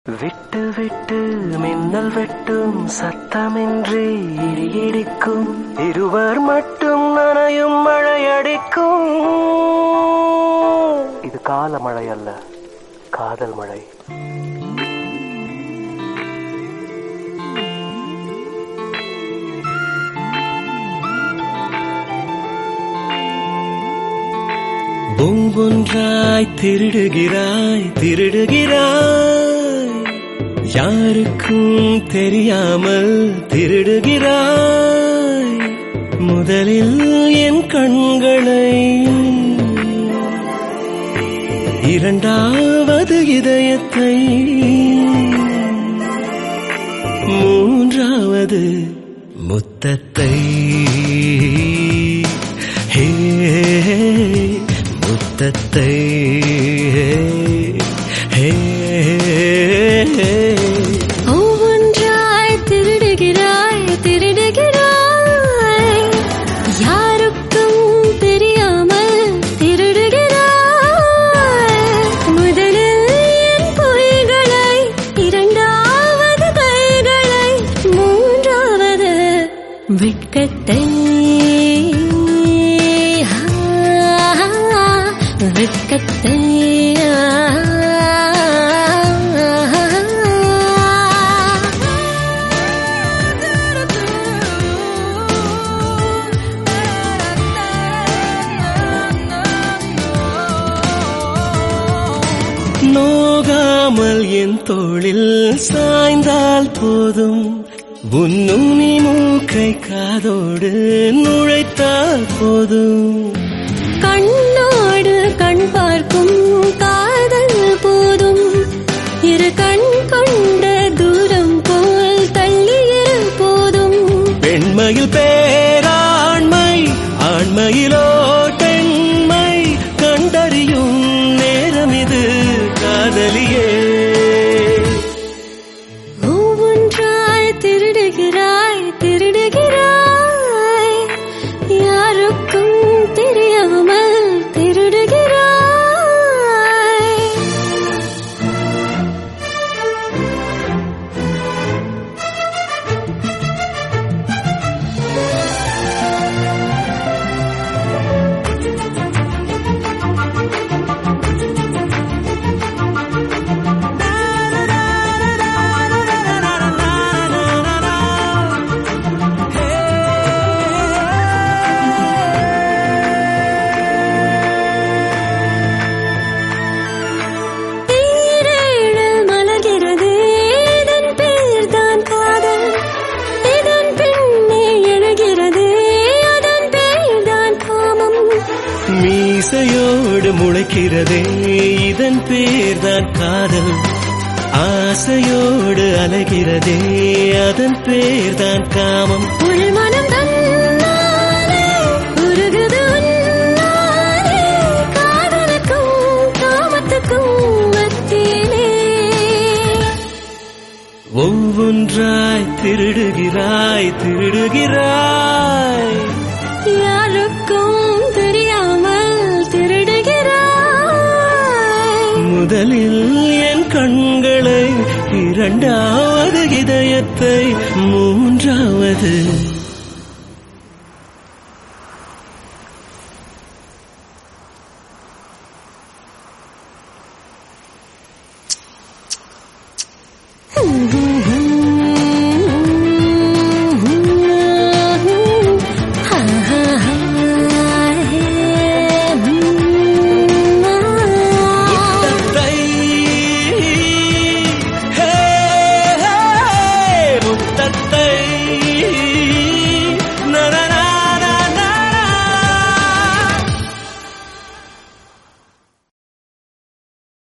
விட்டு விட்டு மின்னல் வெட்டும் சத்தமின்றி இடி இடிக்கும் இருவர் மட்டும் நனையும் மழை அடிக்கும் இது கால மழை அல்ல காதல் மழை ஒவ்வொன்றாய் திருடுகிறாய் திருடுகிறாய் யாருக்கும் தெரியாமல் திருடுகிறாய் முதலில் என் கண்களை இரண்டாவது இதயத்தை மூன்றாவது முத்தத்தை ஹே முத்தத்தை ஹே ஒவ்வொன்றாய் திருடுகிறாய் திருடுகிறாய் யாருக்கும் தெரியாமல் திருடுகிறாய் முதலில் என் பொய்களை இரண்டாவது கைகளை மூன்றாவது வெட்கத்தை வெட்கத்தை நோகாமல் என் தோளில் சாய்ந்தால் போதும் உன்னுனி மூக்கை காதோடு நுழைத்தால் போதும் கண்ணோடு கண் பார்க்கும் காதல் போதும் இரு கண் கொண்ட தூரம் போல் தள்ளியிரு போதும் பெண்மையில் பேராண்மை ஆண்மையிலோ பெண்மை கண்டறியும் நேரம் இது காதலியே ஒவ்வொன்றாய் திருடுகிறாய் திருடுகிறாய் யாருக்கும் தெரியாமல் திருடுகிறாய் தீரேழு மலர்கிறது இதன் பேர்தான் காதல் இதன் பின்னே எழுகிறது அதன் பேர்தான் காமம் மீசையோடு முளைக்கிறதே இதன் பேர்தான் காதல் ஆசையோடு அலைகிறதே அதன் பேர்தான் காமம் உள்மனம் தன்னாலே உருகுது உன்னாலே காதலுக்கும் காமத்துக்கும் மத்தியிலே ஒவ்வொன்றாய் திருடுகிறாய் திருடுகிறாய் யாருக்கும் தெரியாமல் திருடுகிறாய் முதலில் என் கண்களை இரண்டாவது இதயத்தை மூன்றாவது ம்